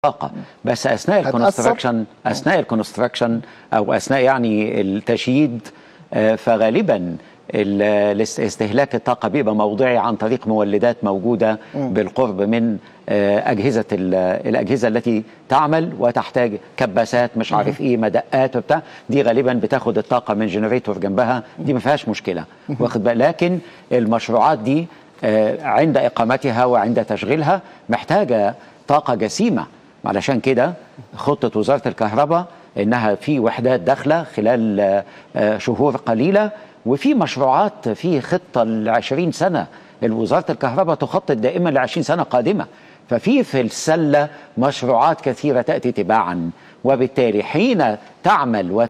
الطاقه بس اثناء هتأثر؟ الكونستراكشن اثناء الكونستراكشن او اثناء يعني التشييد آه، فغالبا ال- الاست- استهلاك الطاقه بيبقى موضعي عن طريق مولدات موجوده بالقرب من آه، اجهزه ال- الاجهزه التي تعمل وتحتاج كباسات مش عارف ايه مدقات وبتاع دي غالبا بتاخد الطاقه من جنريتور جنبها دي ما فيهاش مشكله واخد بالك لكن المشروعات دي آه، عند اقامتها وعند تشغيلها محتاجه طاقه جسيمه علشان كده خطه وزاره الكهرباء انها في وحدات داخله خلال آه، آه، شهور قليله وفي مشروعات في خطه ل 20 سنه وزاره الكهرباء تخطط دائما ل 20 سنه قادمه ففي في السله مشروعات كثيره تاتي تباعا وبالتالي حين تعمل